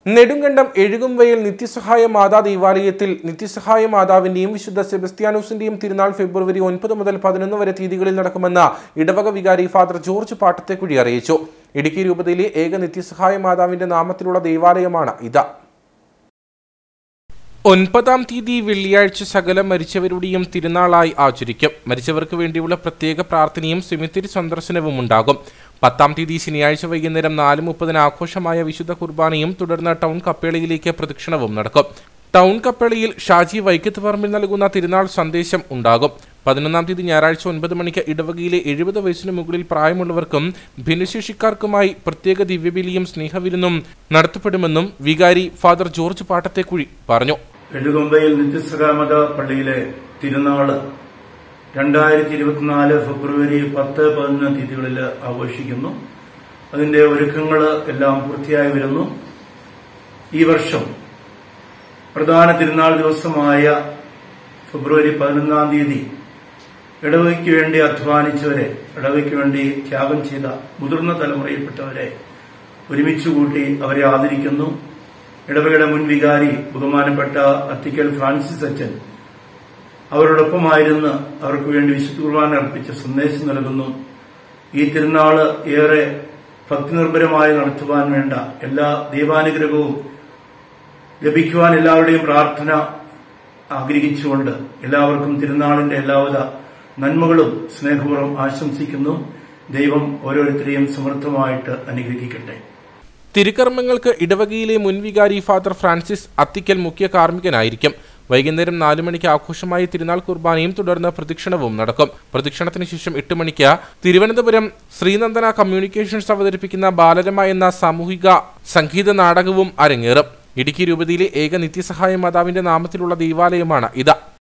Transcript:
നെടുങ്കണ്ടം എഴുകുംവയൽ നിത്യസഹായ മാതാ ദേവാലയത്തിൽ നിത്യസഹായ മാതാവിന്റെയും വിശുദ്ധ സെബസ്ത്യാനോസിന്റെയും തിരുനാൾ ഫെബ്രുവരി ഒൻപത് മുതൽ പതിനൊന്ന് വരെ തീയതികളിൽ നടക്കുമെന്ന് ഇടവക വികാരി ഫാദർ ജോർജ് പാട്ടത്തെക്കുഴി അറിയിച്ചു ഇടുക്കി രൂപതയിലെ ഏക നിത്യസഹായ മാതാവിന്റെ നാമത്തിലുള്ള ദേവാലയമാണ് ഇത് ഒൻപതാം തീയതി വെള്ളിയാഴ്ച സകല മരിച്ചവരുടെയും തിരുനാളായി ആചരിക്കും മരിച്ചവർക്ക് വേണ്ടിയുള്ള പ്രത്യേക പ്രാർത്ഥനയും സെമിത്തേരി സന്ദർശനവും ഉണ്ടാകും പത്താം തീയതി ശനിയാഴ്ച വൈകുന്നേരം നാല് മുപ്പതിന് ആഘോഷമായ വിശുദ്ധ കുർബാനയും തുടർന്ന് ടൗൺ കപ്പേളയിലേക്ക് പ്രദക്ഷിണവും നടക്കും ടൗൺ കപ്പേളയിൽ ഷാജി വൈക്കത്ത് പറമ്പിൽ നൽകുന്ന തിരുനാൾ സന്ദേശം ഉണ്ടാകും പതിനൊന്നാം തീയതി ഞായറാഴ്ച ഒൻപത് മണിക്ക് ഇടവകയിലെ എഴുപത് വയസ്സിന് മുകളിൽ പ്രായമുള്ളവർക്കും ഭിന്നശേഷിക്കാർക്കുമായി പ്രത്യേക ദിവ്യബലിയും സ്നേഹവിരുന്നും നടത്തപ്പെടുമെന്നും വികാരി ഫാദർ ജോർജ് പാട്ടത്തെക്കുഴി പറഞ്ഞു എഴുകൊമ്പയിൽ നിത്യസഹാമത പള്ളിയിലെ തിരുനാള് രണ്ടായിരത്തി ഇരുപത്തിനാല് ഫെബ്രുവരി പത്ത് പതിനൊന്ന് തീയതികളിൽ ആഘോഷിക്കുന്നു അതിന്റെ ഒരുക്കങ്ങൾ എല്ലാം പൂർത്തിയായി വരുന്നു ഈ വർഷം പ്രധാന തിരുനാൾ ദിവസമായ ഫെബ്രുവരി പതിനൊന്നാം തീയതി ഇടവയ്ക്ക് വേണ്ടി അധ്വാനിച്ചവരെ ഇടവയ്ക്ക് വേണ്ടി ത്യാഗം ചെയ്ത മുതിർന്ന തലമുറയിൽപ്പെട്ടവരെ ഒരുമിച്ച് കൂട്ടി അവരെ ആദരിക്കുന്നു ഇടവകയുടെ മുൻ വികാരി ബഹുമാനപ്പെട്ട അത്തിക്കൽ ഫ്രാൻസിസ് അച്ഛൻ അവരോടൊപ്പമായിരുന്ന് അവർക്ക് വേണ്ടി വിശുദ്ധ കുർബാന അർപ്പിച്ച സന്ദേശം നൽകുന്നു ഈ തിരുനാള് ഏറെ ഭക്തിനിർഭരമായി നടത്തുവാൻ വേണ്ട എല്ലാ ദൈവാനുഗ്രഹവും ലഭിക്കുവാൻ എല്ലാവരുടെയും പ്രാർത്ഥന ആഗ്രഹിച്ചുകൊണ്ട് എല്ലാവർക്കും തിരുനാളിന്റെ എല്ലാവിധ നന്മകളും സ്നേഹപൂർവ്വം ആശംസിക്കുന്നു ദൈവം ഓരോരുത്തരെയും സമൃദ്ധമായിട്ട് അനുഗ്രഹിക്കട്ടെ തിരുക്കർമ്മങ്ങൾക്ക് ഇടവകയിലെ മുൻ വികാരി ഫാദർ ഫ്രാൻസിസ് അത്തിക്കൽ മുഖ്യ കാർമ്മികനായിരിക്കും വൈകുന്നേരം നാലു മണിക്ക് ആഘോഷമായ തിരുനാൾ കുർബാനയും തുടർന്ന് പ്രദക്ഷിണവും നടക്കും പ്രദക്ഷിണത്തിന് ശേഷം എട്ട് മണിക്ക് തിരുവനന്തപുരം ശ്രീനന്ദന കമ്മ്യൂണിക്കേഷൻസ് അവതരിപ്പിക്കുന്ന ബാലരമ എന്ന സാമൂഹിക സംഗീത നാടകവും അരങ്ങേറും ഇടുക്കി രൂപതയിലെ ഏക നിത്യസഹായ മാതാവിന്റെ നാമത്തിലുള്ള ദേവാലയമാണ് ഇത്